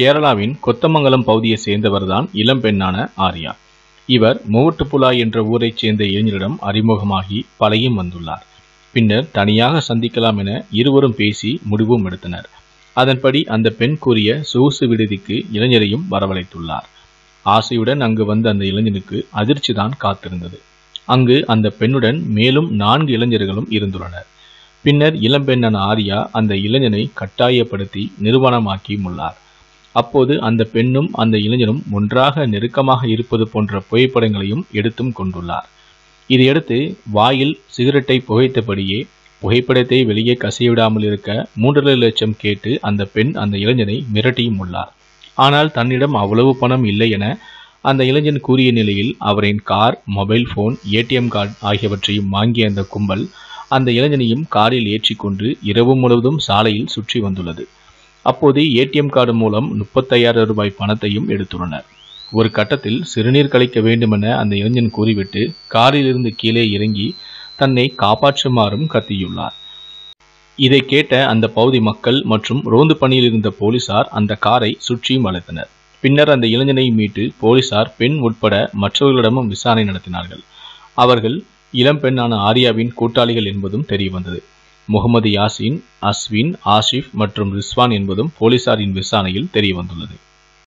கேரளாவின் கொத்தமங்கலம் பகுதியை சேர்ந்தவர்தான் இளம்பெண்ணான ஆர்யா இவர் மூவட்டுப்புழா என்ற ஊரைச் சேர்ந்த இளைஞரிடம் அறிமுகமாகி பழகியும் வந்துள்ளார் பின்னர் தனியாக சந்திக்கலாம் என இருவரும் பேசி முடிவும் எடுத்தனர் அதன்படி அந்த பெண் கூறிய சொகுசு விடுதிக்கு இளைஞரையும் வரவழைத்துள்ளார் ஆசையுடன் அங்கு வந்த அந்த இளைஞனுக்கு அதிர்ச்சிதான் காத்திருந்தது அங்கு அந்த பெண்ணுடன் மேலும் நான்கு இளைஞர்களும் இருந்துள்ளனர் பின்னர் இளம்பெண்ணான ஆர்யா அந்த இளைஞனை கட்டாயப்படுத்தி நிறுவனமாக்கியும் உள்ளார் அப்போது அந்த பெண்ணும் அந்த இளைஞனும் ஒன்றாக நெருக்கமாக இருப்பது போன்ற புகைப்படங்களையும் எடுத்தும் கொண்டுள்ளார் இதையடுத்து வாயில் சிகரெட்டை புகைத்தபடியே புகைப்படத்தை வெளியே கசியவிடாமல் இருக்க மூன்றரை லட்சம் கேட்டு அந்த பெண் அந்த இளைஞனை மிரட்டியும் உள்ளார் ஆனால் தன்னிடம் அவ்வளவு பணம் இல்லை என அந்த இளைஞன் கூறிய நிலையில் அவரின் car mobile phone ATM card ஆகியவற்றையும் வாங்கிய அந்த கும்பல் அந்த இளைஞனையும் காரில் ஏற்றிக்கொண்டு இரவு முழுவதும் சாலையில் சுற்றி வந்துள்ளது அப்போது ஏடிஎம் கார்டு மூலம் முப்பத்தையாயிரம் ரூபாய் பணத்தையும் எடுத்துள்ளனர் ஒரு கட்டத்தில் சிறுநீர் கழிக்க வேண்டுமென அந்த இளைஞன் கூறிவிட்டு காரிலிருந்து கீழே இறங்கி தன்னை காப்பாற்றுமாறும் கத்தியுள்ளார் இதை கேட்ட அந்த பகுதி மக்கள் மற்றும் ரோந்து பணியில் இருந்த போலீசார் அந்த காரை சுற்றியும் வளைத்தனர் பின்னர் அந்த இளைஞனை மீட்டு போலீசார் பெண் உட்பட மற்றவர்களிடமும் விசாரணை நடத்தினார்கள் அவர்கள் இளம்பெண்ணான ஆர்யாவின் கூட்டாளிகள் என்பதும் தெரியவந்தது முகமது யாசின் அஸ்வின் ஆஷிப் மற்றும் ரிஸ்வான் என்பதும் போலீசாரின் விசாரணையில் தெரியவந்துள்ளது